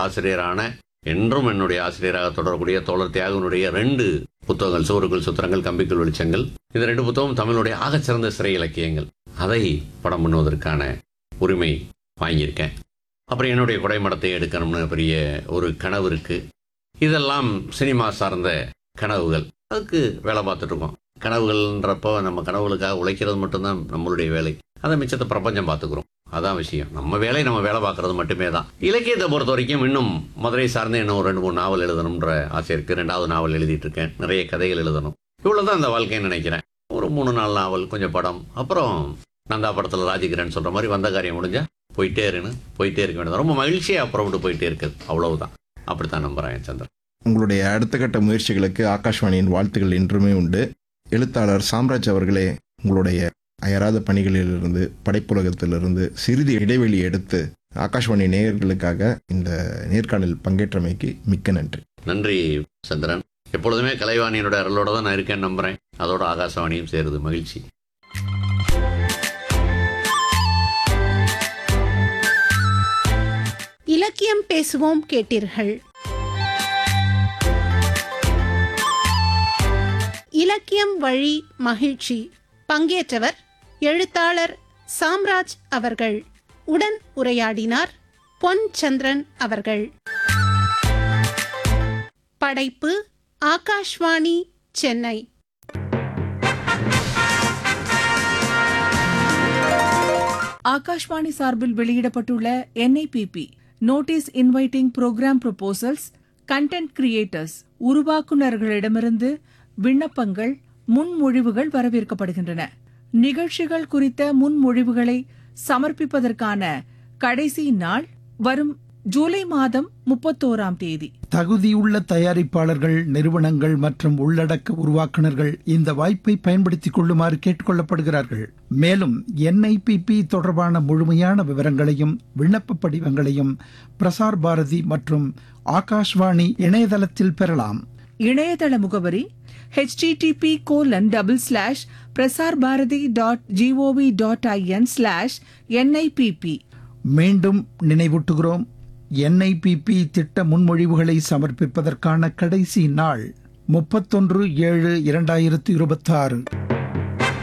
ஆசிரியரான என்றும் என்னுடைய ஆசிரியராக தொடரக்கூடிய தோழர் தியாகனுடைய ரெண்டு புத்தகங்கள் சோறுகள் சுத்திரங்கள் கம்பிக்குள் வெளிச்சங்கள் இந்த ரெண்டு புத்தகம் தமிழுடைய ஆகச்சிறந்த சிறை இலக்கியங்கள் அதை படம் பண்ணுவதற்கான உரிமை வாங்கியிருக்கேன் அப்புறம் என்னுடைய குடைமடத்தை எடுக்கணும்னு பெரிய ஒரு கனவு இருக்கு இதெல்லாம் சினிமா சார்ந்த கனவுகள் அதுக்கு வேலை பார்த்துட்டு இருக்கோம் கனவுகள்ன்றப்போ நம்ம கனவுகளுக்காக உழைக்கிறது மட்டும்தான் நம்மளுடைய வேலை அதை மிச்சத்தை பிரபஞ்சம் பார்த்துக்கிறோம் அதான் விஷயம் நம்ம வேலை நம்ம வேலை பார்க்கறது மட்டுமே தான் இலக்கியத்தை பொறுத்த வரைக்கும் இன்னும் மதுரை சார்ந்து இன்னும் ஒரு ரெண்டு மூணு நாவல் எழுதணுன்ற ஆசை இருக்கு ரெண்டாவது நாவல் எழுதிட்டு இருக்கேன் நிறைய கதைகள் எழுதணும் இவ்வளவுதான் அந்த வாழ்க்கைன்னு நினைக்கிறேன் ஒரு மூணு நாலு நாவல் கொஞ்சம் படம் அப்புறம் நந்தா படத்தில் ராஜகிரன் சொல்ற மாதிரி வந்த காரியம் முடிஞ்சா போயிட்டே இருன்னு போயிட்டே இருக்க வேண்டியது ரொம்ப மகிழ்ச்சியாக அப்புறம் போயிட்டே இருக்குது அவ்வளவுதான் அப்படித்தான் நம்புறேன் சந்திரன் உங்களுடைய அடுத்த கட்ட முயற்சிகளுக்கு ஆகாஷ்வாணியின் வாழ்த்துக்கள் என்றுமே உண்டு எழுத்தாளர் சாம்ராஜ் அவர்களே உங்களுடைய அயராத பணிகளிலிருந்து படைப்புலகத்திலிருந்து சிறிது இடைவெளி எடுத்து ஆகாஷ்வாணி நேயர்களுக்காக இந்த நேர்காணல் பங்கேற்றமைக்கு மிக்க நன்றி நன்றி சந்திரன் எப்பொழுதுமே கலைவாணியோட அருளோட தான் நான் இருக்கேன்னு நம்புறேன் அதோட ஆகாசவாணியும் சேருது மகிழ்ச்சி இலக்கியம் பேசுவோம் கேட்டீர்கள் இலக்கியம் வழி மகிழ்ச்சி பங்கேற்றவர் எழுத்தாளர் சாம்ராஜ் அவர்கள் உடன் உரையாடினார் பொன் சந்திரன் அவர்கள் படைப்பு ஆகாஷ்வாணி சென்னை ஆகாஷ்வாணி சார்பில் வெளியிடப்பட்டுள்ள NIPP notice inviting programme proposals content creators உருவாக்குநர்களிடமிருந்து விண்ணப்பங்கள் முன்மொழிவுகள் வரவேற்கப்படுகின்றன நிகழ்ச்சிகள் குறித்த முன்மொழிவுகளை சமர்ப்பிப்பதற்கான கடைசி நாள் வரும் ஜூலை மாதம் முப்பத்தோராம் தேதி தகுதியுள்ள தயாரிப்பாளர்கள் நிறுவனங்கள் மற்றும் உள்ளடக்க உருவாக்குனர்கள் இந்த வாய்ப்பை பயன்படுத்திக் கொள்ளுமாறு கேட்டுக்கொள்ளப்படுகிறார்கள் மேலும் என்ஐபிபி தொடர்பான முழுமையான விவரங்களையும் விண்ணப்ப படிவங்களையும் பிரசார் பாரதி மற்றும் ஆகாஷ்வாணி இணையதளத்தில் பெறலாம் இணையதள முகவரி http colon double slash Prasar Bharati dot GOV dot IN slash NIPP மீண்டும் நினைவூட்டுகிறோம் என்ஐபிபி திட்ட முன்மொழிவுகளை சமர்ப்பிப்பதற்கான கடைசி நாள் முப்பத்தொன்று ஏழு இரண்டாயிரத்து இருபத்தாறு